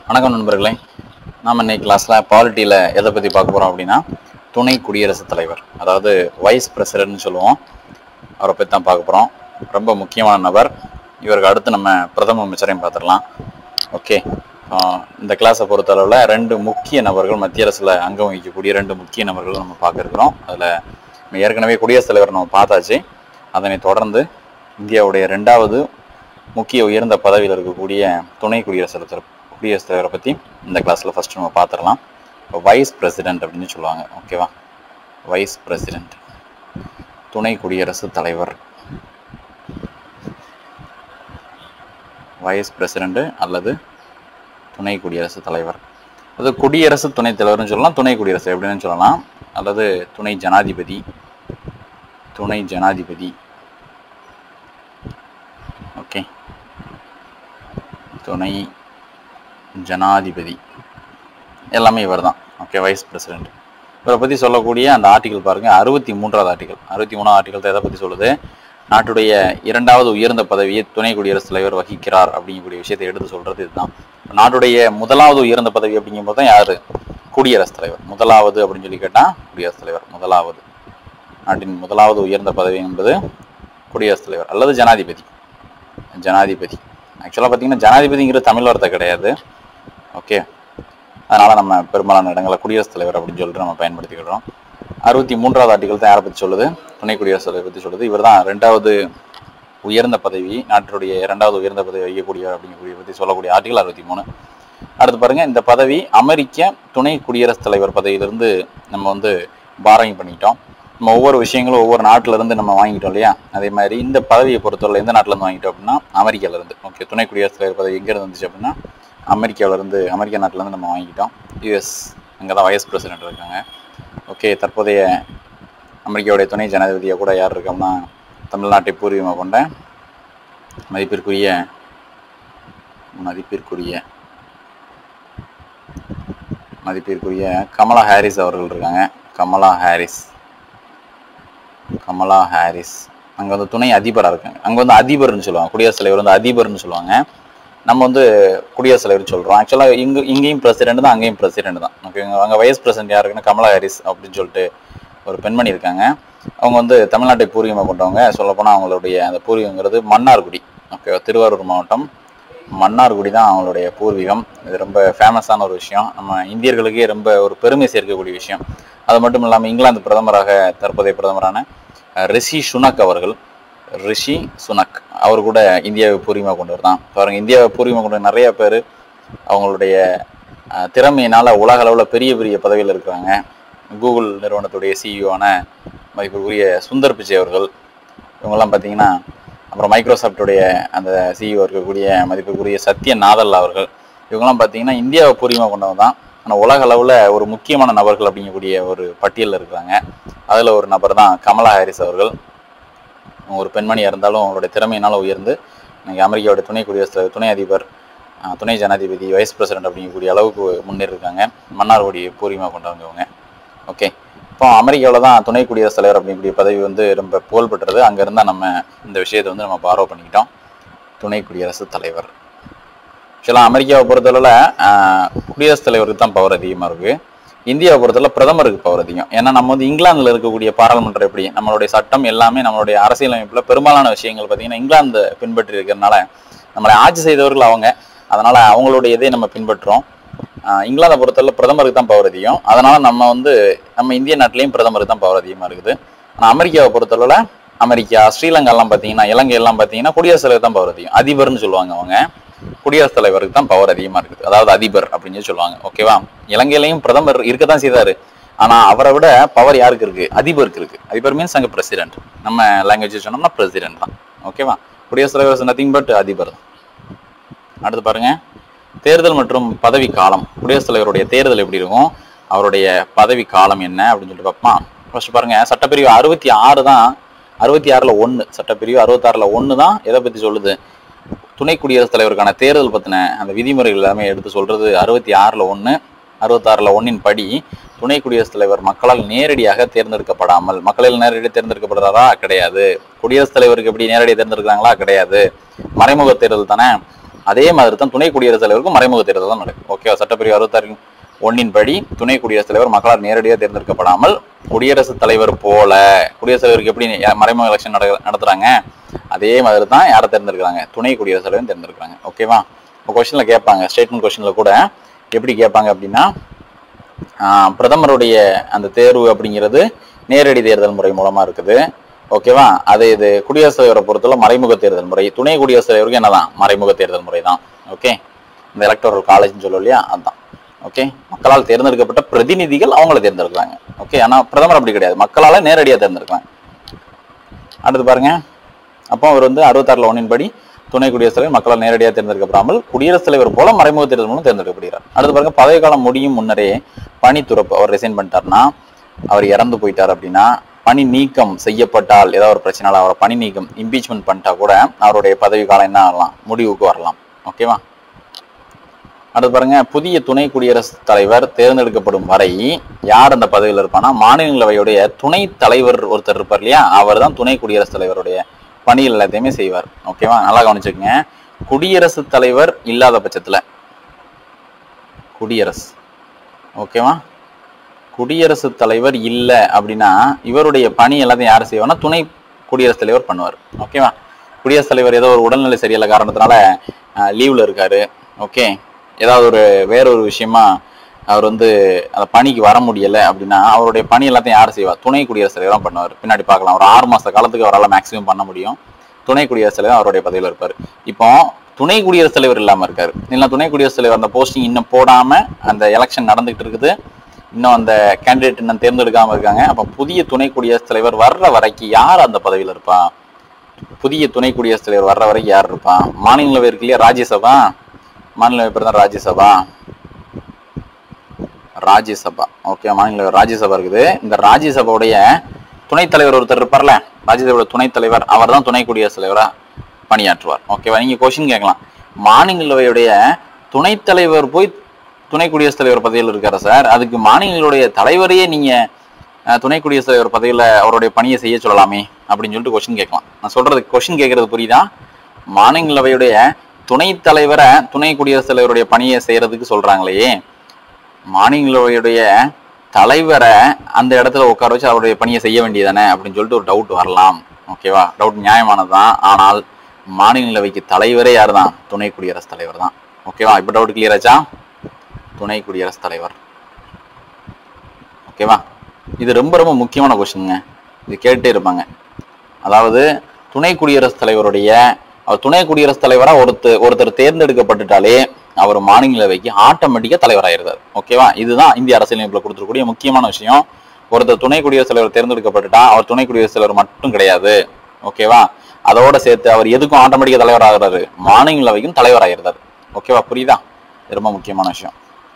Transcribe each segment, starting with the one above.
வணக்கம் நண்பர்களே நாம் இன்னைக்கு கிளாஸில் பாலிட்டியில் எதை பற்றி பார்க்க போகிறோம் அப்படின்னா துணை குடியரசுத் தலைவர் அதாவது வைஸ் பிரசிடென்ட்னு சொல்லுவோம் அவரை பற்றி தான் பார்க்க போகிறோம் ரொம்ப முக்கியமான நபர் இவருக்கு அடுத்து நம்ம பிரதம அமைச்சரையும் பார்த்துடலாம் ஓகே இந்த கிளாஸை பொறுத்தளவில் ரெண்டு முக்கிய நபர்கள் மத்திய அரசில் அங்கம் வகிக்கக்கூடிய ரெண்டு முக்கிய நபர்கள் நம்ம பார்க்க இருக்கிறோம் அதில் ஏற்கனவே குடியரசுத் தலைவர் நம்ம பார்த்தாச்சு அதனை தொடர்ந்து இந்தியாவுடைய ரெண்டாவது முக்கிய உயர்ந்த பதவியில் இருக்கக்கூடிய துணை குடியரசுத் தலைவர் குடியரசுத் தலைவரை பற்றி இந்த கிளாஸில் ஃபஸ்ட்டு நம்ம பார்த்துடலாம் வைஸ் பிரசிடென்ட் அப்படின்னு சொல்லுவாங்க ஓகேவா வைஸ் பிரசிடென்ட் துணை குடியரசுத் தலைவர் வைஸ் பிரசிடென்ட் அல்லது துணை குடியரசுத் தலைவர் அது குடியரசு துணைத் தலைவர்னு சொல்லலாம் துணை குடியரசு எப்படின்னு சொல்லலாம் அல்லது துணை ஜனாதிபதி துணை ஜனாதிபதி ஓகே துணை ஜனாதிபதி எல்லாமே இவர் தான் ஓகே வைஸ் பிரசிடென்ட் இவரை பற்றி சொல்லக்கூடிய அந்த ஆர்டிகல் பாருங்கள் அறுபத்தி மூன்றாவது ஆர்டிகல் அறுபத்தி மூணாவது ஆர்டிகல் எதை பற்றி சொல்லுது நாட்டுடைய இரண்டாவது உயர்ந்த பதவியை துணை குடியரசுத் தலைவர் வகிக்கிறார் அப்படிங்கக்கூடிய விஷயத்தை எடுத்து சொல்கிறது இதுதான் நாட்டுடைய முதலாவது உயர்ந்த பதவி அப்படிங்கும்போது தான் யார் குடியரசுத் தலைவர் முதலாவது அப்படின்னு சொல்லி கேட்டால் குடியரசுத் தலைவர் முதலாவது நாட்டின் முதலாவது உயர்ந்த பதவி என்பது குடியரசுத் தலைவர் அல்லது ஜனாதிபதி ஜனாதிபதி ஆக்சுவலாக பார்த்தீங்கன்னா ஜனாதிபதிங்கிற தமிழ் வார்த்தை கிடையாது ஓகே அதனால் நம்ம பெரும்பாலான இடங்களில் குடியரசுத் தலைவர் அப்படின்னு சொல்லிட்டு நம்ம பயன்படுத்திக்கிறோம் அறுபத்தி மூன்றாவது ஆர்டிகல் தான் யாரை பற்றி சொல்லுது துணை குடியரசுத் தலைவர் பற்றி சொல்லுது இவர் தான் ரெண்டாவது உயர்ந்த பதவி நாட்டுடைய இரண்டாவது உயர்ந்த பதவி வகிக்கக்கூடியவர் அப்படிங்கக்கூடிய பற்றி சொல்லக்கூடிய ஆர்டிகல் அறுபத்தி மூணு அடுத்து பாருங்க இந்த பதவி அமெரிக்க துணை குடியரசுத் தலைவர் பதவியிலிருந்து நம்ம வந்து பாரங்க பண்ணிட்டோம் நம்ம ஒவ்வொரு விஷயங்களும் ஒவ்வொரு நாட்டுல இருந்து நம்ம வாங்கிட்டோம் இல்லையா அதே மாதிரி இந்த பதவியை பொறுத்தவரை எந்த நாட்டுல இருந்து வாங்கிட்டோம் அப்படின்னா அமெரிக்கால இருந்து ஓகே துணை குடியரசுத் தலைவர் பதவி எங்க இருந்து வந்துச்சு அப்படின்னா அமெரிக்காவில இருந்து அமெரிக்க நாட்டுல இருந்து நம்ம வாங்கிட்டோம் யுஎஸ் அங்கே தான் வைஸ் பிரசிடென்ட் இருக்காங்க ஓகே தற்போதைய அமெரிக்காவுடைய துணை ஜனாதிபதியாக கூட யார் இருக்கோம்னா தமிழ்நாட்டை பூர்வீகமாக கொண்ட மதிப்பிற்குரிய மதிப்பிற்குரிய மதிப்பிற்குரிய கமலா ஹாரிஸ் அவர்கள் இருக்காங்க கமலா ஹாரிஸ் கமலா ஹாரிஸ் அங்கே வந்து துணை அதிபராக இருக்காங்க அங்கே வந்து அதிபர்னு சொல்லுவாங்க குடியரசுத் தலைவர் வந்து அதிபர்னு சொல்லுவாங்க நம்ம வந்து குடியரசுத் தலைவர் சொல்கிறோம் ஆக்சுவலாக இங்கே இங்கேயும் பிரசிடென்ட் தான் அங்கேயும் பிரசிடென்ட் தான் ஓகே அங்கே வைஸ் பிரசிடென்ட் யார் இருக்குன்னா கமலா ஹாரிஸ் அப்படின்னு சொல்லிட்டு ஒரு பெண்மணி இருக்காங்க அவங்க வந்து தமிழ்நாட்டை பூர்வீகமாக கொண்டவங்க சொல்லப்போனால் அவங்களுடைய அந்த பூர்வீகங்கிறது மன்னார்குடி ஓகே திருவாரூர் மாவட்டம் மன்னார்குடி தான் அவங்களுடைய பூர்வீகம் இது ரொம்ப ஃபேமஸான ஒரு விஷயம் நம்ம இந்தியர்களுக்கே ரொம்ப ஒரு பெருமை சேர்க்கக்கூடிய விஷயம் அது மட்டும் இல்லாமல் இங்கிலாந்து பிரதமராக தற்போதைய பிரதமரான ரிஷி சுனக் அவர்கள் ரிஷி சுனக் அவர் கூட இந்தியாவை பூர்வீகமாக கொண்டவர் தான் பாருங்க இந்தியாவை பூர்வீகமாக கொண்ட நிறைய பேர் அவங்களுடைய அஹ், திறமையினால உலக அளவில் பெரிய பெரிய பதவியில் இருக்கிறாங்க கூகுள் நிறுவனத்துடைய சிஇஓவான மதிப்புக்குரிய சுந்தர் பிச்சை அவர்கள் இவங்கெல்லாம் பார்த்தீங்கன்னா அப்புறம் மைக்ரோசாஃப்ட்டுடைய அந்த சிஇஓ இருக்கக்கூடிய மதிப்புக்குரிய சத்ய நாதல் அவர்கள் இவங்கெல்லாம் பார்த்தீங்கன்னா இந்தியாவை பூர்வீகமாக கொண்டவங்க தான் ஆனால் உலக அளவில் ஒரு முக்கியமான நபர்கள் அப்படிங்கக்கூடிய ஒரு பட்டியலில் இருக்கிறாங்க அதில் ஒரு நபர் தான் கமலா ஹாரிஸ் அவர்கள் அவங்க ஒரு பெண்மணியாக இருந்தாலும் அவங்களுடைய திறமையினால் உயர்ந்து இன்னைக்கு அமெரிக்காவுடைய துணை குடியரசுத் தலைவர் துணை அதிபர் அஹ், துணை ஜனாதிபதி வைஸ் பிரசிடென்ட் அப்படிங்கக்கூடிய அளவுக்கு முன்னேறிருக்காங்க மன்னார்குடி பூர்வீகமாக கொண்டவங்க இவங்க ஓகே இப்போ அமெரிக்காவில் தான் துணை குடியரசுத் தலைவர் அப்படிங்கக்கூடிய பதவி வந்து ரொம்ப புகழ்பெற்றது அங்கே இருந்தால் நம்ம இந்த விஷயத்தை வந்து நம்ம பாரோ பண்ணிக்கிட்டோம் துணை குடியரசுத் தலைவர் ஆக்சுவலாக அமெரிக்காவை பொறுத்தளவில் குடியரசுத் தலைவருக்கு தான் பவர் அதிகமாக இருக்குது இந்தியாவை பொறுத்தளவு பிரதமருக்கு பவர் அதிகம் ஏன்னா நம்ம வந்து இங்கிலாந்தில் இருக்கக்கூடிய பாராளுமன்றம் எப்படி நம்மளுடைய சட்டம் எல்லாமே நம்மளுடைய அரசியலமைப்பில் பெரும்பாலான விஷயங்கள் பார்த்தீங்கன்னா இங்கிலாந்து பின்பற்றி இருக்கிறதுனால நம்மளை ஆட்சி செய்தவர்கள் அவங்க அதனால அவங்களுடைய இதை நம்ம பின்பற்றுறோம் ஆஹ் இங்கிலாந்தை பொறுத்தவரை பிரதமருக்கு தான் பவர் அதிகம் அதனால நம்ம வந்து நம்ம இந்திய நாட்டிலையும் பிரதமருக்கு தான் பவர் அதிகமாக இருக்குது ஆனால் அமெரிக்காவை பொறுத்தளவில் அமெரிக்கா ஸ்ரீலங்காலாம் பார்த்தீங்கன்னா இலங்கை எல்லாம் பார்த்தீங்கன்னா குடியரசுத் தலைவர் தான் பவர் அதிகம் அதிபர்னு சொல்லுவாங்க அவங்க குடியரசுத் தலைவருக்கு தான் பவர் அதிகமாக இருக்குது அதாவது அதிபர் அப்படின்னு சொல்லி சொல்லுவாங்க ஓகேவா இலங்கையிலையும் பிரதமர் இருக்க தான் செய்தாரு ஆனால் அவரை விட பவர் யாருக்கு இருக்கு அதிபருக்கு இருக்கு அதிபர் மீன்ஸ் அங்கே பிரசிடென்ட் நம்ம லாங்குவேஜ் சொன்னோம்னா பிரசிடென்ட் தான் ஓகேவா குடியரசுத் தலைவர் நத்திங் பட் அதிபர் தான் அடுத்து பாருங்க தேர்தல் மற்றும் பதவி காலம் குடியரசுத் தலைவருடைய தேர்தல் எப்படி இருக்கும் அவருடைய பதவி காலம் என்ன அப்படின்னு சொல்லிட்டு பார்ப்போம் ஃபர்ஸ்ட் பாருங்க சட்டப்பிரிவு அறுபத்தி ஆறு தான் அறுபத்தி ஆறுல ஒன்று சட்டப்பிரிவு அறுபத்தாறுல ஒன்று தான் எதை பத்தி சொல்லுது துணை குடியரசுத் தலைவருக்கான தேர்தல் பத்தின அந்த விதிமுறைகள் எல்லாமே எடுத்து சொல்றது அறுபத்தி ஆறுல ஒன்று அறுபத்தாறுல ஒன்றின் படி துணை குடியரசுத் தலைவர் மக்களால் நேரடியாக தேர்ந்தெடுக்கப்படாமல் மக்களால் நேரடியாக தேர்ந்தெடுக்கப்படுறாரா கிடையாது குடியரசுத் தலைவருக்கு எப்படி நேரடியாக தேர்ந்தெடுக்கிறாங்களா கிடையாது மறைமுக தேர்தல் தானே அதே மாதிரி தான் துணை குடியரசுத் தலைவருக்கும் மறைமுக தேர்தல் தான் நடக்கும் ஓகேவா சட்டப்பிரிவு அறுபத்தாறு ஒன்னின் படி துணை குடியரசுத் தலைவர் மக்களால் நேரடியாக தேர்ந்தெடுக்கப்படாமல் குடியரசுத் தலைவர் போல குடியரசுத் தலைவருக்கு எப்படி யா- மறைமுக எலெக்ஷன் நடத்துறாங்க அதே மாதிரி தான் யாரை தேர்ந்தெடுக்கிறாங்க துணை குடியரசுத் தலைவர் தேர்ந்தெடுக்கிறாங்க ஓகேவா இப்போ கொஸ்டின்ல கேட்பாங்க ஸ்டேட்மெண்ட் கொஸ்டின்ல கூட எப்படி கேட்பாங்க அப்படின்னா ஆஹ் பிரதமருடைய அந்த தேர்வு அப்படிங்கிறது நேரடி தேர்தல் முறை மூலமா இருக்குது ஓகேவா அதே இது குடியரசுத் தலைவரை பொறுத்தவரை மறைமுக தேர்தல் முறை துணை குடியரசுத் தலைவருக்கு என்னதான் மறைமுக தேர்தல் முறை தான் ஓகே இந்த எலக்டோரல் காலேஜ்னு சொல்லுவோம் இல்லையா அதுதான் ஓகே மக்களால் தேர்ந்தெடுக்கப்பட்ட பிரதிநிதிகள் அவங்கள தேர்ந்தெடுக்கிறாங்க ஓகே ஆனா பிரதமர் அப்படி கிடையாது மக்களால நேரடியா தேர்ந்தெடுக்கிறாங்க அடுத்து பாருங்க அப்போ அவர் வந்து அறுபத்தாறுல ஒன்றின் படி துணை குடியரசுத் தலைவர் மக்களால் நேரடியாக தேர்ந்தெடுக்கப்படாமல் குடியரசுத் தலைவர் போல மறைமுக தேர்தல் மூலம் தேர்ந்தெடுக்கப்படுகிறார் அடுத்து பாருங்க பதவி காலம் முடியும் முன்னரே பணி துறப்பு அவர் ரிசைன் பண்ணிட்டாருன்னா அவர் இறந்து போயிட்டார் அப்படின்னா பணி நீக்கம் செய்யப்பட்டால் ஏதாவது ஒரு பிரச்சனால அவரை பணி நீக்கம் இம்பீச்மெண்ட் பண்ணிட்டா கூட அவருடைய பதவி காலம் என்ன ஆகலாம் முடிவுக்கு வரலாம் ஓகேவா அடுத்து பாருங்க புதிய துணை குடியரசுத் தலைவர் தேர்ந்தெடுக்கப்படும் வரை யார் அந்த பதவியில் இருப்பானா மாநிலங்களவையுடைய துணை தலைவர் ஒருத்தர் இருப்பார் இல்லையா அவர் தான் துணை குடியரசுத் தலைவருடைய பணிகள் எல்லாத்தையுமே செய்வார் ஓகேவா நல்லா கவனிச்சுக்கங்க குடியரசுத் தலைவர் இல்லாத பட்சத்துல குடியரசு ஓகேவா குடியரசுத் தலைவர் இல்லை அப்படின்னா இவருடைய பணி எல்லாத்தையும் யார் செய்வார்னா துணை குடியரசுத் தலைவர் பண்ணுவார் ஓகேவா குடியரசுத் தலைவர் ஏதோ ஒரு உடல்நிலை சரியில்லை காரணத்தினால லீவ்ல இருக்காரு ஓகே ஏதாவது ஒரு வேற ஒரு விஷயமா அவர் வந்து அந்த பணிக்கு வர முடியல அப்படின்னா அவருடைய பணி எல்லாத்தையும் யார் செய்வா துணை குடியரசுத் தலைவர் தான் பண்ணுவார் பின்னாடி பார்க்கலாம் ஒரு ஆறு மாச காலத்துக்கு அவரால் மேக்ஸிமம் பண்ண முடியும் துணை குடியரசுத் தலைவர் அவருடைய பதவியில் இருப்பார் இப்போ துணை குடியரசுத் தலைவர் இல்லாம இருக்காரு இல்லைன்னா துணை குடியரசுத் தலைவர் அந்த போஸ்டிங் இன்னும் போடாம அந்த எலெக்ஷன் நடந்துகிட்டு இருக்குது இன்னும் அந்த கேண்டிடேட் இன்னும் தேர்ந்தெடுக்காம இருக்காங்க அப்ப புதிய துணை குடியரசுத் தலைவர் வர்ற வரைக்கும் யார் அந்த பதவியில் இருப்பா புதிய துணை குடியரசுத் தலைவர் வர்ற வரைக்கும் யார் இருப்பா மாநிலங்களவை இருக்கு இல்லையா ராஜ்யசபா மாநிலங்களவை பேர் தான் ராஜ்யசபா ராஜ்யசபா ஓகே மாநில ராஜ்யசபா இருக்குது இந்த ராஜ்யசபாவுடைய துணைத் தலைவர் ஒருத்தர் இருப்பார்ல ராஜ்யசபாவோட துணைத் தலைவர் அவர் தான் துணை குடியரசுத் தலைவரா பணியாற்றுவார் ஓகேவா நீங்க கொஸ்டின் கேட்கலாம் மாநிலங்களவையுடைய துணைத் தலைவர் போய் துணை குடியரசுத் தலைவர் பதவியில் இருக்காரு சார் அதுக்கு மாநிலங்களுடைய தலைவரையே நீங்க அஹ், துணை குடியரசுத் தலைவர் பதவியில அவருடைய பணியை செய்ய சொல்லலாமே அப்படின்னு சொல்லிட்டு கொஸ்டின் கேட்கலாம் நான் சொல்றது கொஸ்டின் கேட்கறது புரியுதா மாநிலங்களவையுடைய துணைத் தலைவரை துணை குடியரசுத் தலைவருடைய பணியை செய்யறதுக்கு சொல்றாங்களே மாநிலங்களவையுடைய தலைவரை அந்த இடத்துல உட்கார வச்சு அவருடைய பணியை செய்ய வேண்டியதானே அப்படின்னு சொல்லிட்டு ஒரு டவுட் வரலாம் ஓகேவா டவுட் நியாயமானது தான் ஆனால் மாநிலங்களவைக்கு தலைவரே யார் தான் துணை குடியரசுத் தலைவர் தான் ஓகேவா இப்போ டவுட் கிளியர் ஆச்சா துணை குடியரசுத் தலைவர் ஓகேவா இது ரொம்ப ரொம்ப முக்கியமான கொஸ்டின்ங்க இது கேட்டே இருப்பாங்க அதாவது துணை குடியரசுத் தலைவருடைய அவர் துணை குடியரசுத் தலைவரா ஒருத்தர் ஒருத்தர் தேர்ந்தெடுக்கப்பட்டுட்டாலே அவர் மாநிலவைக்கு ஆட்டோமேட்டிக்கா தலைவராயிருந்தார் ஓகேவா இதுதான் இந்திய அரசியலமைப்புல கொடுத்துருக்கூடிய முக்கியமான விஷயம் ஒருத்தர் துணை குடியரசுத் தலைவர் தேர்ந்தெடுக்கப்பட்டுட்டா அவர் துணை குடியரசுத் தலைவர் மட்டும் கிடையாது ஓகேவா அதோட சேர்த்து அவர் எதுக்கும் ஆட்டோமேட்டிக்கா தலைவராகிறாரு மாநிலவைக்கும் தலைவராயிருந்தார் ஓகேவா புரியுதா இது ரொம்ப முக்கியமான விஷயம்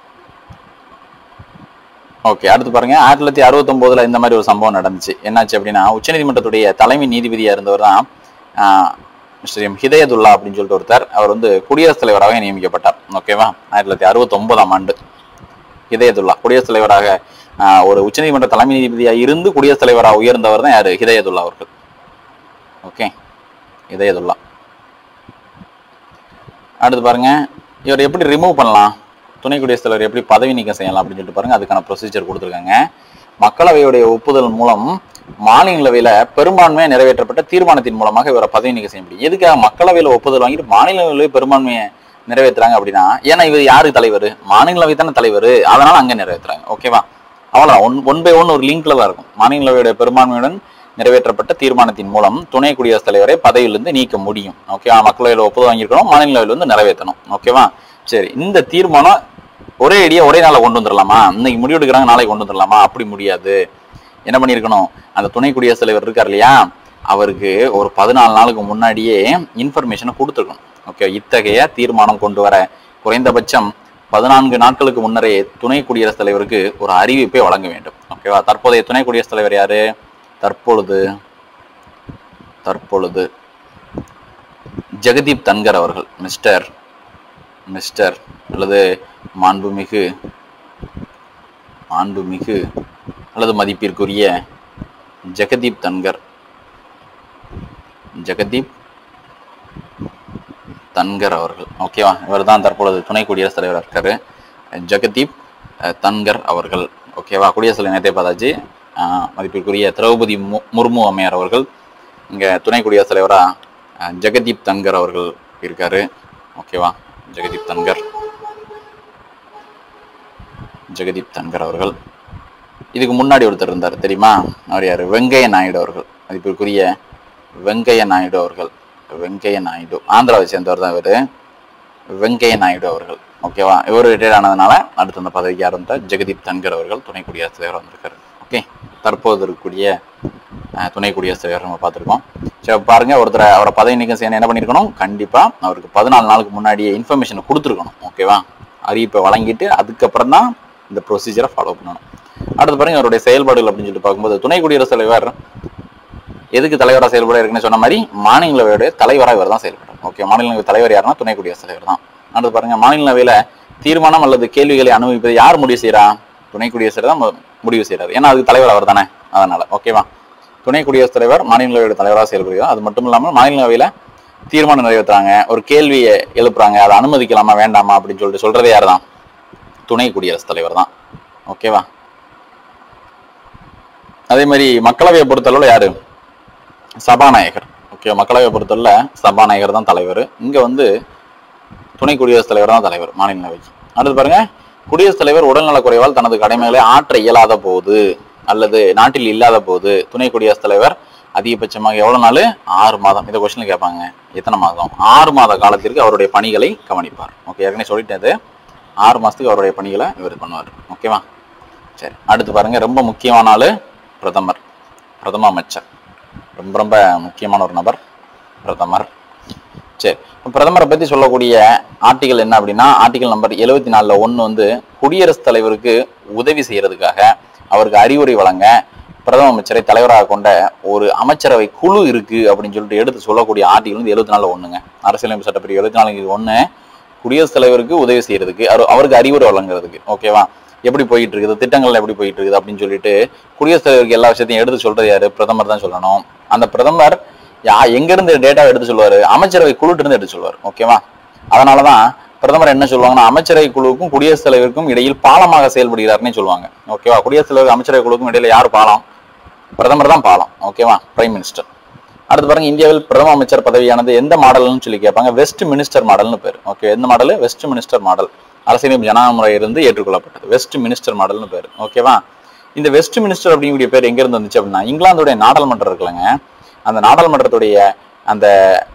ஓகே அடுத்து பாருங்க ஆயிரத்தி தொள்ளாயிரத்தி அறுபத்தொன்பதுல இந்த மாதிரி ஒரு சம்பவம் நடந்துச்சு என்னாச்சு அப்படின்னா உச்சநீதிமன்றத்துடைய தலைமை நீதிபதியா இருந்தவர் தான் மிஸ்டர் எம் ஹிதயதுல்லா அப்படின்னு சொல்லிட்டு ஒருத்தர் அவர் வந்து குடியரசுத் தலைவராக நியமிக்கப்பட்டார் ஓகேவா ஆயிரத்தி தொள்ளாயிரத்தி அறுபத்தொன்பதாம் ஆண்டு ஹிதயதுல்லா குடியரசுத் தலைவராக ஆஹ், ஒரு உச்சநீதிமன்ற தலைமை நீதிபதியா இருந்து குடியரசுத் தலைவராக உயர்ந்தவர் தான் யாரு ஹிதயதுல்லா அவர்கள் ஓகே ஹிதயதுல்லா அடுத்து பாருங்க இவர் எப்படி ரிமூவ் பண்ணலாம் துணை குடியரசுத் தலைவர் எப்படி பதவி நீக்கம் செய்யலாம் அப்படின்னு சொல்லிட்டு பாருங்க அதுக்கான ப்ரொசீஜர் கொடுத்துருக்காங்க மக்களவையுடைய ஒப்புதல் மூலம் மாநிலங்களவையில பெரும்பான்மையை நிறைவேற்றப்பட்ட தீர்மானத்தின் மூலமாக இவரை பதவி நீக்கம் செய்ய முடியும் எதுக்காக மக்களவையில ஒப்புதல் வாங்கிட்டு மாநிலங்களவை பெரும்பான்மையை நிறைவேற்றுறாங்க அப்படின்னா ஏன்னா இவர் யாரு தலைவர் மாநிலங்களவை தானே தலைவர் அதனால அங்க நிறைவேற்றுறாங்க ஓகேவா அவ்வளவுதான் ஒன் ஒன் பை ஒன் ஒரு லிங்க்ல தான் இருக்கும் மாநிலங்களவையுடைய பெரும்பான்மையுடன் நிறைவேற்றப்பட்ட தீர்மானத்தின் மூலம் துணை குடியரசுத் தலைவரை பதவியிலிருந்து நீக்க முடியும் ஓகேவா மக்களவையில் ஒப்புதல் வாங்கியிருக்கணும் மாநிலங்களவையில் வந்து நிறைவேற்றணும் ஓகேவா சரி இந்த தீர்மானம் ஒரே அடியா ஒரே நாளை கொண்டு வந்துடலாமா இன்னைக்கு முடிவெடுக்கிறாங்க நாளைக்கு கொண்டு வந்துடலாமா அப்படி முடியாது என்ன பண்ணியிருக்கணும் அந்த துணை குடியரசுத் தலைவர் இருக்கார் இல்லையா அவருக்கு ஒரு பதினாலு நாளுக்கு முன்னாடியே இன்ஃபர்மேஷனை கொடுத்துருக்கணும் ஓகே இத்தகைய தீர்மானம் கொண்டு வர குறைந்தபட்சம் பதினான்கு நாட்களுக்கு முன்னரே துணை குடியரசுத் தலைவருக்கு ஒரு அறிவிப்பை வழங்க வேண்டும் ஓகேவா தற்போதைய துணை குடியரசுத் தலைவர் யாரு தற்பொழுது தற்பொழுது ஜெகதீப் தன்கர் அவர்கள் மிஸ்டர் மிஸ்டர் அல்லது மாண்புமிகு மாண்புமிகு அல்லது மதிப்பிற்குரிய ஜெகதீப் தன்கர் ஜெகதீப் தன்கர் அவர்கள் ஓகேவா இவர் தான் தற்பொழுது துணை குடியரசுத் தலைவராக இருக்காரு ஜெகதீப் அஹ், தன்கர் அவர்கள் ஓகேவா குடியரசுத் தலைவர் நேரத்தை பார்த்தாச்சு அஹ், மதிப்பிற்குரிய திரௌபதி மு- முர்மு அம்மையார் அவர்கள் இங்கே துணை குடியரசுத் தலைவராக ஜெகதீப் தன்கர் அவர்கள் இருக்காரு ஓகேவா ஜெகதீப் தன்கர் ஜெகதீப் தன்கர் அவர்கள் இதுக்கு முன்னாடி ஒருத்தர் இருந்தார் தெரியுமா அவர் யார் வெங்கைய நாயுடு அவர்கள் மதிப்பிற்குரிய வெங்கைய நாயுடு அவர்கள் வெங்கைய நாயுடு ஆந்திராவை சேர்ந்தவர் தான் இவர் வெங்கைய நாயுடு அவர்கள் ஓகேவா இவர் ரிட்டையர்ட் ஆனதுனால அடுத்த அந்த பதவிக்கு யார் வந்தார் ஜெகதீப் தன்கர் அவர்கள் துணை குடியரசுத் தலைவர் வந்திருக்காரு ஓகே தற்போது இருக்கக்கூடிய அஹ், துணை குடியரசுத் தலைவர் நம்ம பார்த்துருக்கோம் சரி பாருங்க ஒருத்தர் அவரை பதவி நீக்கம் செய்யணும் என்ன பண்ணியிருக்கணும் கண்டிப்பா அவருக்கு பதினாலு நாளுக்கு முன்னாடியே இன்ஃபர்மேஷன் கொடுத்துருக்கணும் ஓகேவா அறிவிப்பை வழங்கிட்டு அதுக்கப்புறம் தான் இந்த ப்ரொசீஜரை ஃபாலோ பண்ணணும் அடுத்து பாருங்க அவருடைய செயல்பாடுகள் அப்படின்னு சொல்லிட்டு பார்க்கும்போது துணை குடியரசுத் தலைவர் எதுக்கு தலைவராக செயல்பட இருக்குன்னு சொன்ன மாதிரி மாநிலங்களவையுடைய தலைவராக இவர் தான் செயல்படுறார் ஓகே மாநிலங்களவை தலைவர் யாருன்னா துணை குடியரசுத் தலைவர் தான் அடுத்து பாருங்க மாநிலங்களவையில தீர்மானம் அல்லது கேள்விகளை அனுமதிப்பது யார் முடிவு செய்றா துணை குடியரசுத் தலைவர் தான் மு- முடிவு செய்றாரு ஏன்னா அதுக்கு தலைவர் அவர் தானே அதனால ஓகேவா துணை குடியரசுத் தலைவர் மாநிலங்களவையோட தலைவராக செயல்படுகிறார் அது மட்டும் இல்லாமல் மாநிலங்களவையில தீர்மானம் நிறைவேற்றுறாங்க ஒரு கேள்வியை எழுப்புறாங்க அதை அனுமதிக்கலாமா வேண்டாமா அப்படின்னு சொல்லிட்டு சொல்றதே யார் தான் துணை குடியரசுத் தலைவர் தான் ஓகேவா அதே மாதிரி மக்களவையை பொறுத்தளவுல யாரு சபாநாயகர் ஓகே மக்களவையை பொறுத்தவரையில சபாநாயகர் தான் தலைவர் இங்க வந்து துணை குடியரசுத் தலைவர் தான் தலைவர் மாநிலங்களவைக்கு அடுத்து பாருங்க குடியரசுத் தலைவர் உடல்நலக் குறைவால் தனது கடமைகளை ஆற்ற இயலாத போது அல்லது நாட்டில் இல்லாத போது துணை குடியரசுத் தலைவர் அதிகபட்சமாக எவ்வளவு நாள் ஆறு மாதம் இந்த கொஸ்டின் கேட்பாங்க எத்தனை மாதம் ஆறு மாத காலத்திற்கு அவருடைய பணிகளை கவனிப்பார் ஓகே ஏற்கனவே சொல்லிட்டேன் இது ஆறு மாசத்துக்கு அவருடைய பணிகளை இவர் பண்ணுவார் ஓகேவா சரி அடுத்து பாருங்க ரொம்ப முக்கியமான ஆளு பிரதமர் பிரதம அமைச்சர் ரொம்ப ரொம்ப முக்கியமான ஒரு நபர் பிரதமர் சரி இப்ப பிரதமரை பத்தி சொல்லக்கூடிய ஆர்டிகல் என்ன அப்படின்னா ஆர்டிகல் நம்பர் எழுபத்தி நாலுல ஒண்ணு வந்து குடியரசுத் தலைவருக்கு உதவி செய்யறதுக்காக அவருக்கு அறிவுரை வழங்க பிரதம அமைச்சரை தலைவராக கொண்ட ஒரு அமைச்சரவை குழு இருக்கு அப்படின்னு சொல்லிட்டு எடுத்து சொல்லக்கூடிய ஆர்டிகல் வந்து எழுபத்தி நாலுல ஒண்ணுங்க அரசியலமைப்பு சட்டப்பிரிவு எழுபத்தி நாலு ஒண்ணு குடியரசுத் தலைவருக்கு உதவி செய்யறதுக்கு அவரு- அவருக்கு அறிவுரை வழங்குறதுக்கு ஓகேவா எப்படி போயிட்டு இருக்குது திட்டங்கள் எப்படி போயிட்டு இருக்குது அப்படின்னு சொல்லிட்டு குடியரசுத் தலைவருக்கு எல்லா விஷயத்தையும் எடுத்து சொல்றது யாரு பிரதமர் தான் சொல்லணும் அந்த பிரதமர் யா எங்க இருந்து டேட்டா எடுத்து சொல்லுவாரு அமைச்சரவை குழுட்டு இருந்து எடுத்து சொல்லுவார் ஓகேவா அதனாலதான் பிரதமர் என்ன சொல்லுவாங்கன்னா அமைச்சரவை குழுவுக்கும் குடியரசுத் தலைவருக்கும் இடையில் பாலமாக செயல்படுகிறார்னே சொல்லுவாங்க ஓகேவா குடியரசுத் தலைவர் அமைச்சரவை குழுவுக்கும் இடையில யார் பாலம் பிரதமர் தான் பாலம் ஓகேவா பிரைம் மினிஸ்டர் அடுத்து பாருங்க இந்தியாவில் பிரதம அமைச்சர் பதவியானது எந்த மாடல்னு சொல்லி கேட்பாங்க வெஸ்ட் மினிஸ்டர் மாடல்னு பேர் ஓகே எந்த மாடல் வெஸ்ட் மினிஸ்டர் மாடல் அரசியலமைப்பு ஜனநாயக முறையிலிருந்து ஏற்றுக்கொள்ளப்பட்டது வெஸ்ட் மினிஸ்டர் மாடல்னு பேர் ஓகேவா இந்த வெஸ்ட் மினிஸ்டர் அப்படிங்கக்கூடிய பேர் எங்க இருந்து வந்துச்சு அப்படின்னா இங்கிலாந்துடைய நாடாளுமன்றம் இருக்குல்லங்க அந்த நாடாளுமன்றத்துடைய அந்த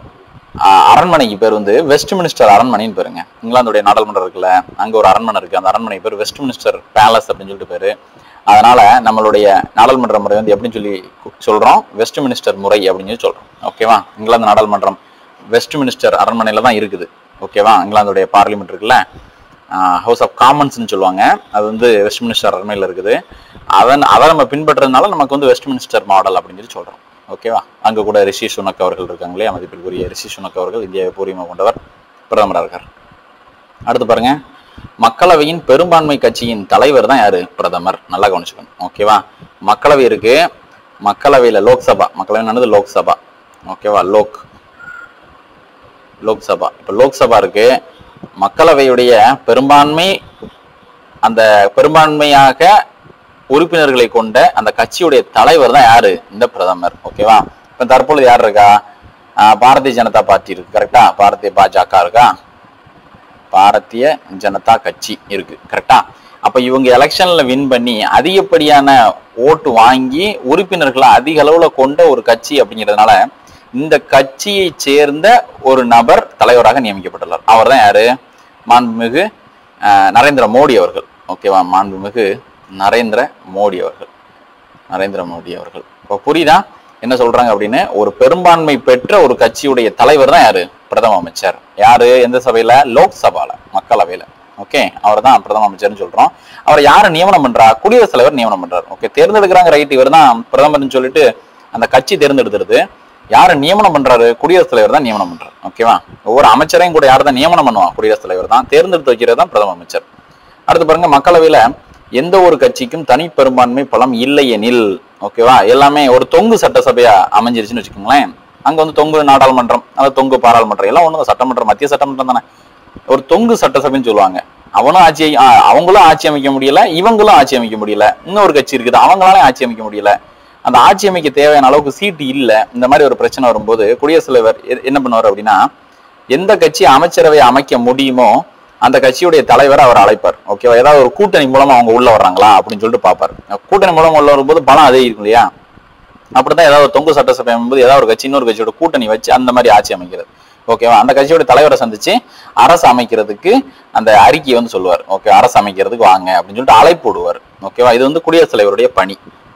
ஆஹ், அரண்மனைக்கு பேர் வந்து வெஸ்ட் மினிஸ்டர் அரண்மனைன்னு பேருங்க இங்கிலாந்துடைய நாடாளுமன்றம் இருக்குல்ல அங்க ஒரு அரண்மனை இருக்கு அந்த அரண்மனை பேர் வெஸ்ட் மினிஸ்டர் பேலஸ் அப்படின்னு சொல்லிட்டு பேரு அதனால நம்மளுடைய நாடாளுமன்ற முறை வந்து எப்படின்னு சொல்லி கு- சொல்றோம் வெஸ்ட் மினிஸ்டர் முறை அப்படின்னு சொல்லி சொல்றோம் ஓகேவா இங்கிலாந்து நாடாளுமன்றம் வெஸ்ட் மினிஸ்டர் அரண்மனையில தான் இருக்குது ஓகேவா இங்கிலாந்துடைய பார்லிமெண்ட் இருக்குல்ல ஹவுஸ் ஆஃப் காமன்ஸ்னு சொல்லுவாங்க அது வந்து வெஸ்ட் மினிஸ்டர் அரண்மனையில் இருக்குது அதன் அதை நம்ம பின்பற்றுறதுனால நமக்கு வந்து வெஸ்ட் மினிஸ்டர் மாடல் அப்படின்னு சொல்லி சொல்றோம் ஓகேவா அங்க கூட ரிஷி சுனக் அவர்கள் இருக்காங்க இல்லையா மதிப்பிற்குரிய ரிஷி சுனக் அவர்கள் இந்தியாவை பூர்வீகமாக கொண்டவர் பிரதமராக இருக்கார் அடுத்து பாருங்க மக்களவையின் பெரும்பான்மை கட்சியின் தலைவர் தான் யாரு பிரதமர் நல்லா கவனிச்சுக்கணும் ஓகேவா மக்களவை இருக்கு மக்களவையில லோக்சபா மக்களவை என்னது லோக்சபா ஓகேவா லோக் லோக்சபா இப்ப லோக்சபா இருக்கு மக்களவையுடைய பெரும்பான்மை அந்த பெரும்பான்மையாக உறுப்பினர்களை கொண்ட அந்த கட்சியுடைய தலைவர் தான் யாரு இந்த பிரதமர் ஓகேவா இப்ப தற்பொழுது யார் இருக்கா ஆஹ் பாரதிய ஜனதா பார்ட்டி இருக்கு கரெக்டா பாரதிய பாஜக இருக்கா பாரதிய ஜனதா கட்சி இருக்கு கரெக்டா அப்ப இவங்க எலெக்ஷன்ல வின் பண்ணி அதிகப்படியான ஓட்டு வாங்கி உறுப்பினர்களை அதிக அளவுல கொண்ட ஒரு கட்சி அப்படிங்கிறதுனால இந்த கட்சியை சேர்ந்த ஒரு நபர் தலைவராக நியமிக்கப்பட்டுள்ளார் அவர் தான் யாரு மாண்புமிகு ஆஹ், நரேந்திர மோடி அவர்கள் ஓகேவா மாண்புமிகு நரேந்திர மோடி அவர்கள் நரேந்திர மோடி அவர்கள் இப்போ புரியுதா என்ன சொல்றாங்க அப்படின்னு ஒரு பெரும்பான்மை பெற்ற ஒரு கட்சியுடைய தலைவர் தான் யாரு பிரதம அமைச்சர் யாரு எந்த சபையில லோக்சபால மக்களவையில ஓகே அவர் தான் பிரதம அமைச்சர்னு சொல்றோம் அவர் யாரை நியமனம் பண்றா குடியரசுத் தலைவர் நியமனம் பண்றாரு ஓகே தேர்ந்தெடுக்கிறாங்க ரைட் இவர் தான் பிரதமர்னு சொல்லிட்டு அந்த கட்சி தேர்ந்தெடுத்துருது யாரு நியமனம் பண்றாரு குடியரசுத் தலைவர் தான் நியமனம் பண்றாரு ஓகேவா ஒவ்வொரு அமைச்சரையும் கூட யார் தான் நியமனம் பண்ணுவான் குடியரசுத் தலைவர் தான் தேர்ந்தெடுத்து வைக்கிறது தான் பிரதம அமைச்சர் அடுத்து பாருங்க மக்களவையில எந்த ஒரு கட்சிக்கும் தனி பெரும்பான்மை பலம் இல்லை எனில் ஓகேவா எல்லாமே ஒரு தொங்கு சட்டசபையா அமைஞ்சிருச்சுன்னு வச்சுக்கோங்களேன் அங்க வந்து தொங்கு நாடாளுமன்றம் அல்லது தொங்கு பாராளுமன்றம் எல்லாம் ஒண்ணு சட்டமன்றம் மத்திய சட்டமன்றம் தானே ஒரு தொங்கு சட்டசபைன்னு சொல்லுவாங்க அவனும் ஆட்சி ஆ, அவங்களும் ஆட்சி அமைக்க முடியல இவங்களும் ஆட்சி அமைக்க முடியல இன்னொரு கட்சி இருக்குது அவங்களால ஆட்சி அமைக்க முடியல அந்த ஆட்சி அமைக்க தேவையான அளவுக்கு சீட்டு இல்ல இந்த மாதிரி ஒரு பிரச்சனை வரும்போது குடியரசுத் தலைவர் எ- என்ன பண்ணுவார் அப்படின்னா எந்த கட்சி அமைச்சரவை அமைக்க முடியுமோ அந்த கட்சியுடைய தலைவரை அவர் அழைப்பார் ஓகேவா ஏதாவது ஒரு கூட்டணி மூலமா அவங்க உள்ள வர்றாங்களா அப்படின்னு சொல்லிட்டு பார்ப்பார் கூட்டணி மூலமா உள்ள வரும்போது பலம் அதே இருக்கும் இல்லையா அப்படித்தான் ஏதாவது ஒரு தொங்கு சட்டசபை போது ஏதாவது ஒரு கட்சி இன்னொரு கட்சியோட கூட்டணி வச்சு அந்த மாதிரி ஆட்சி அமைக்கிறது ஓகேவா அந்த கட்சியோட தலைவரை சந்திச்சு அரசு அமைக்கிறதுக்கு அந்த அறிக்கையை வந்து சொல்லுவார் ஓகே அரசு அமைக்கிறதுக்கு வாங்க அப்படின்னு சொல்லிட்டு அழைப்பு விடுவார் ஓகேவா இது வந்து குடியரசுத் தலைவருடைய பணி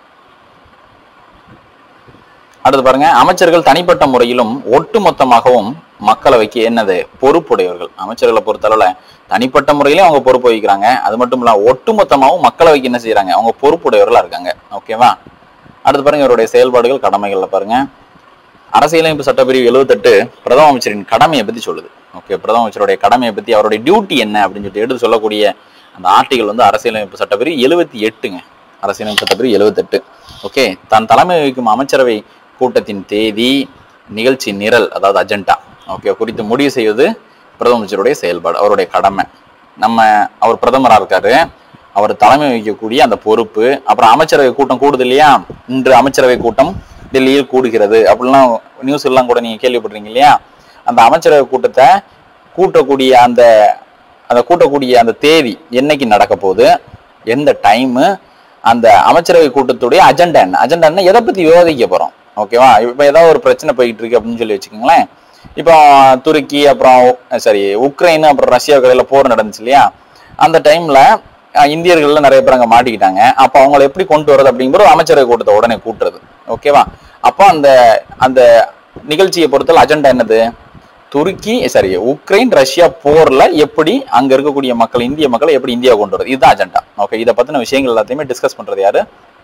அடுத்து பாருங்க அமைச்சர்கள் தனிப்பட்ட முறையிலும் ஒட்டுமொத்தமாகவும் மக்களவைக்கு என்னது பொறுப்புடையவர்கள் அமைச்சர்களை பொறுத்தளவுல தனிப்பட்ட முறையிலும் அவங்க பொறுப்பு வகிக்கிறாங்க அது மட்டும் இல்லாம ஒட்டுமொத்தமாகவும் மக்களவைக்கு என்ன செய்யறாங்க அவங்க பொறுப்புடையவர்களா இருக்காங்க ஓகேவா அடுத்து பாருங்க இவருடைய செயல்பாடுகள் கடமைகள்ல பாருங்க அரசியலமைப்பு சட்டப்பிரிவு எழுபத்தெட்டு பிரதம அமைச்சரின் கடமையை பத்தி சொல்லுது ஓகே பிரதம அமைச்சருடைய கடமையை பத்தி அவருடைய டியூட்டி என்ன அப்படின்னு சொல்லிட்டு எடுத்து சொல்லக்கூடிய அந்த ஆர்டிகல் வந்து அரசியலமைப்பு சட்டப்பிரிவு எழுபத்தி எட்டுங்க அரசியலமைப்பு சட்டப்பிரிவு எழுபத்தெட்டு ஓகே தன் தலைமை வகிக்கும் அமைச்சரவை கூட்டத்தின் தேதி நிகழ்ச்சி நிரல் அதாவது அஜெண்டா ஓகே குறித்து முடிவு செய்வது பிரதம அமைச்சருடைய செயல்பாடு அவருடைய கடமை நம்ம அவர் பிரதமரா இருக்காரு அவர் தலைமை வகிக்கக்கூடிய அந்த பொறுப்பு அப்புறம் அமைச்சரவை கூட்டம் கூடுது இல்லையா இன்று அமைச்சரவை கூட்டம் டெல்லியில் கூடுகிறது அப்படிலாம் நியூஸ் எல்லாம் கூட நீங்க கேள்விப்படுறீங்க இல்லையா அந்த அமைச்சரவை கூட்டத்தை கூட்டக்கூடிய அந்த அந்த கூட்டக்கூடிய அந்த தேதி என்னைக்கு நடக்க போகுது எந்த டைமு அந்த அமைச்சரவை கூட்டத்துடைய அஜெண்டா என்ன அஜெண்டா என்ன எதை பத்தி விவாதிக்க போறோம் ஓகேவா இப்போ ஏதாவது ஒரு பிரச்சனை போயிட்டு இருக்கு அப்படின்னு சொல்லி வச்சுக்கோங்களேன் இப்போ துருக்கி அப்புறம் சாரி உக்ரைன் அப்புறம் ரஷ்யா கடையில போர் நடந்துச்சு இல்லையா அந்த டைம்ல இந்தியர்கள்ல நிறைய பேர் அங்க மாட்டிக்கிட்டாங்க அப்போ அவங்களை எப்படி கொண்டு வரது அப்படிங்கிற ஒரு அமைச்சரவை கூட்டத்தை உடனே கூட்டுறது ஓகேவா அப்போ அந்த அந்த நிகழ்ச்சியை பொறுத்தல அஜெண்டா என்னது துருக்கி சாரி உக்ரைன் ரஷ்யா போர்ல எப்படி அங்க இருக்கக்கூடிய மக்கள் இந்திய மக்களை எப்படி இந்தியா கொண்டு வரது இதுதான் அஜெண்டா ஓகே இதை பத்தின விஷயங்கள் எல்லாத்தையுமே டிஸ்கஸ் பண்றது யாரு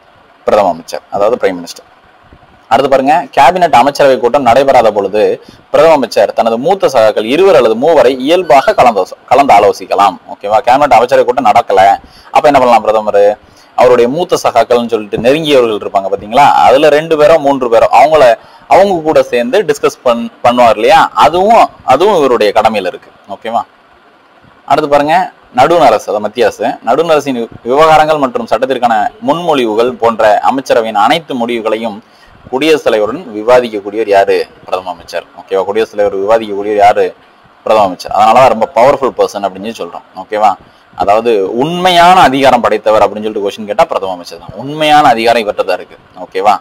பிரதம அமைச்சர் அதாவது பிரைம் மினிஸ்டர் அடுத்து பாருங்க கேபினெட் அமைச்சரவை கூட்டம் நடைபெறாத பொழுது பிரதம அமைச்சர் தனது மூத்த சகாக்கள் இருவர் அல்லது மூவரை இயல்பாக கலந்து கலந்து ஆலோசிக்கலாம் ஓகேவா கேபினெட் அமைச்சரவை கூட்டம் நடக்கல அப்ப என்ன பண்ணலாம் பிரதமர் அவருடைய மூத்த சகாக்கள்னு சொல்லிட்டு நெருங்கியவர்கள் இருப்பாங்க பாத்தீங்களா அதுல ரெண்டு பேரோ மூன்று பேரோ அவங்கள அவங்க கூட சேர்ந்து டிஸ்கஸ் பண் பண்ணுவார் இல்லையா அதுவும் அதுவும் இவருடைய கடமையில இருக்கு ஓகேவா அடுத்து பாருங்க நடுவண் அரசு அதாவது மத்திய அரசு நடுவண் அரசின் விவகாரங்கள் மற்றும் சட்டத்திற்கான முன்மொழிவுகள் போன்ற அமைச்சரவையின் அனைத்து முடிவுகளையும் குடியரசுத் தலைவருடன் விவாதிக்கக்கூடியவர் யாரு பிரதம அமைச்சர் ஓகேவா குடியரசுத் தலைவர் விவாதிக்கக்கூடியவர் யாரு பிரதம அமைச்சர் அதனாலதான் ரொம்ப பவர்ஃபுல் பர்சன் அப்படின்னு சொல்லி சொல்றோம் ஓகேவா அதாவது உண்மையான அதிகாரம் படைத்தவர் அப்படின்னு சொல்லிட்டு கொஸ்டின் கேட்டா பிரதம அமைச்சர் தான் உண்மையான அதிகாரம் இவர்கிட்ட தான் இருக்கு ஓகேவா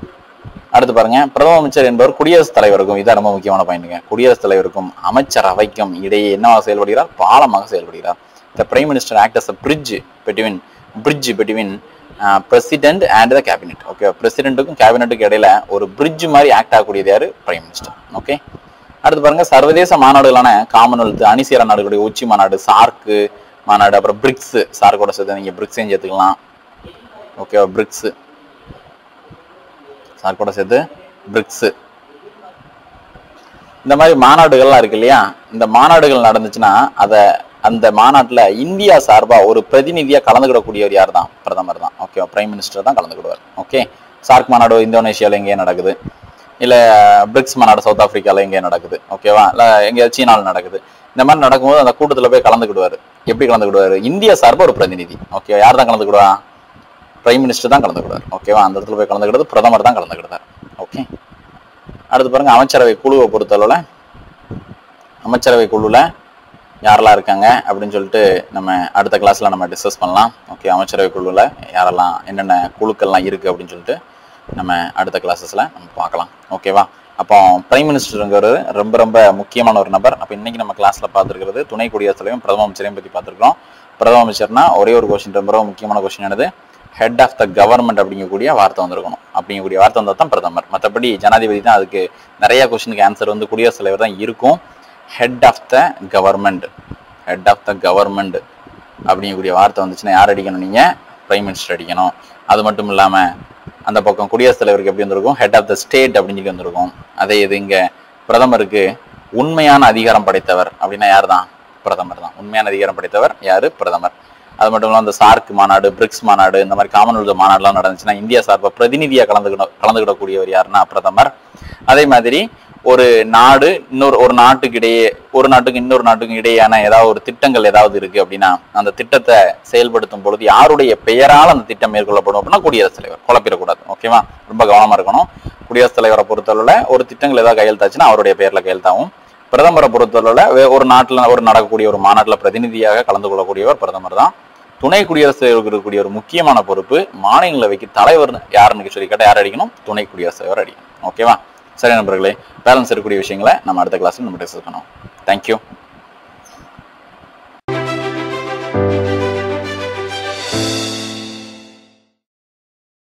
அடுத்து பாருங்க பிரதம அமைச்சர் என்பவர் குடியரசுத் தலைவருக்கும் இதான் ரொம்ப முக்கியமான பாயிண்ட்டுங்க குடியரசுத் தலைவருக்கும் அமைச்சரவைக்கும் இடையே என்னவாக செயல்படுகிறார் பாலமாக செயல்படுகிறார் the prime minister act as a bridge between bridge between president and the cabinet okay பிரசிடென்ட்டுக்கும் கேபினெட்டுக்கும் இடையில ஒரு பிரிட்ஜ் மாதிரி ஆக்ட் ஆகக்கூடியது யாரு பிரைம் மினிஸ்டர் ஓகே அடுத்து பாருங்க சர்வதேச மாநாடுகளான காமன்வெல்த் அணிசேர நாடுகளுடைய உச்சி மாநாடு சார்க்கு மாநாடு அப்புறம் பிரிக்ஸ் சார்க்கோட சேர்த்து நீங்க பிரிக்ஸையும் சேர்த்துக்கலாம் ஓகேவா பிரிக்ஸ் சார்க்கோட சேர்த்து பிரிக்ஸ் இந்த மாதிரி மாநாடுகள்லாம் இருக்கு இல்லையா இந்த மாநாடுகள் நடந்துச்சுன்னா அதை அந்த மாநாட்டுல இந்தியா சார்பா ஒரு பிரதிநிதியா கலந்துக்கிடக்கூடியவர் யார் தான் பிரதமர் தான் ஓகே பிரைம் மினிஸ்டர் தான் கலந்துக்கிடுவார் ஓகே சார்க் மாநாடு இந்தோனேஷியால எங்கேயும் நடக்குது இல்ல பிரிக்ஸ் மாநாடு சவுத் ஆப்பிரிக்கால எங்கேயும் நடக்குது ஓகேவா இல்ல எங்கேயாவது சீனால நடக்குது இந்த மாதிரி நடக்கும்போது அந்த கூட்டத்துல போய் கலந்துக்கிடுவாரு எப்படி கலந்துக்கிடுவாரு இந்தியா சார்பா ஒரு பிரதிநிதி ஓகே யார் தான் கலந்துக்கிடுவா பிரைம் மினிஸ்டர் தான் கலந்துக்கிடுவார் ஓகேவா அந்த இடத்துல போய் கலந்துக்கிட்டது பிரதமர் தான் கலந்துக்கிட்டார் ஓகே அடுத்து பாருங்க அமைச்சரவை குழுவை பொறுத்தளவுல அமைச்சரவை குழுல யாரெல்லாம் இருக்காங்க அப்படின்னு சொல்லிட்டு நம்ம அடுத்த கிளாஸ்ல நம்ம டிஸ்கஸ் பண்ணலாம் ஓகே அமைச்சரவை குழுல யாரெல்லாம் என்னென்ன குழுக்கள்லாம் இருக்கு அப்படின்னு சொல்லிட்டு நம்ம அடுத்த கிளாஸஸ்ல நம்ம பார்க்கலாம் ஓகேவா அப்போ பிரைம் மினிஸ்டருங்கிறது ரொம்ப ரொம்ப முக்கியமான ஒரு நபர் அப்போ இன்னைக்கு நம்ம கிளாஸ்ல பார்த்துருக்கிறது துணை குடியரசுத் தலைவரும் பிரதம அமைச்சரையும் பத்தி பார்த்துருக்கோம் பிரதம அமைச்சர்னா ஒரே ஒரு கொஸ்டின் ரொம்ப ரொம்ப முக்கியமான கொஸ்டின் என்னது ஹெட் ஆஃப் த கவர்மெண்ட் அப்படிங்கக்கூடிய வார்த்தை வந்திருக்கணும் அப்படிங்கக்கூடிய வார்த்தை வந்தால் தான் பிரதமர் மற்றபடி ஜனாதிபதி தான் அதுக்கு நிறைய கொஸ்டினுக்கு ஆன்சர் வந்து குடியரசுத் தலைவர் தான் இருக்கும் head of the government head of the government அப்படிங்கக்கூடிய வார்த்தை வந்துச்சுன்னா யார் அடிக்கணும் நீங்க பிரைம் மினிஸ்டர் அடிக்கணும் அது மட்டும் இல்லாம அந்த பக்கம் குடியரசுத் தலைவருக்கு எப்படி வந்திருக்கும் ஹெட் ஆஃப் த ஸ்டேட் அப்படின்னு சொல்லி வந்திருக்கும் அதே இது இங்க பிரதமருக்கு உண்மையான அதிகாரம் படைத்தவர் அப்படின்னா யார் தான் பிரதமர் தான் உண்மையான அதிகாரம் படைத்தவர் யாரு பிரதமர் அது மட்டும் இல்லாமல் இந்த சார்க் மாநாடு பிரிக்ஸ் மாநாடு இந்த மாதிரி காமன்வெல்த் மாநாடுலாம் நடந்துச்சுன்னா இந்தியா சார்பாக பிரதிநிதியாக கலந்துக்கிட கலந்துக்கிடக்கூடியவர் யாருன்னா பிரதமர் அதே மாதிரி ஒரு நாடு இன்னொரு ஒரு நாட்டுக்கு இடையே ஒரு நாட்டுக்கு இன்னொரு நாட்டுக்கு இடையேயான ஏதாவது ஒரு திட்டங்கள் ஏதாவது இருக்கு அப்படின்னா அந்த திட்டத்தை செயல்படுத்தும் பொழுது யாருடைய பெயரால் அந்த திட்டம் மேற்கொள்ளப்படும் அப்படின்னா குடியரசுத் தலைவர் குழப்பிடக்கூடாது ஓகேவா ரொம்ப கவனமா இருக்கணும் குடியரசுத் தலைவரை பொறுத்தளவுல ஒரு திட்டங்கள் ஏதாவது கையெழுத்தாச்சுன்னா அவருடைய பெயர்ல கையெழுத்தாகும் பிரதமரை பொறுத்தளவுல வே- ஒரு நாட்டுல ஒரு நடக்கக்கூடிய ஒரு மாநாட்டுல பிரதிநிதியாக கலந்து கொள்ளக்கூடியவர் பிரதமர் தான் துணை குடியரசுத் தலைவருக்கு இருக்கக்கூடிய ஒரு முக்கியமான பொறுப்பு மாநிலங்களவைக்கு தலைவர் யாருன்னு சொல்லி கேட்டா யார் அடிக்கணும் துணை குடியரசுத் தலைவர் அடிக்கணும் ஓகேவா சரி நண்பர்களே பேலன்ஸ் இருக்கக்கூடிய விஷயங்களை நம்ம அடுத்த கிளாஸ்ல நம்ம டிஸ்கஸ் பண்ணுவோம் தேங்க்யூ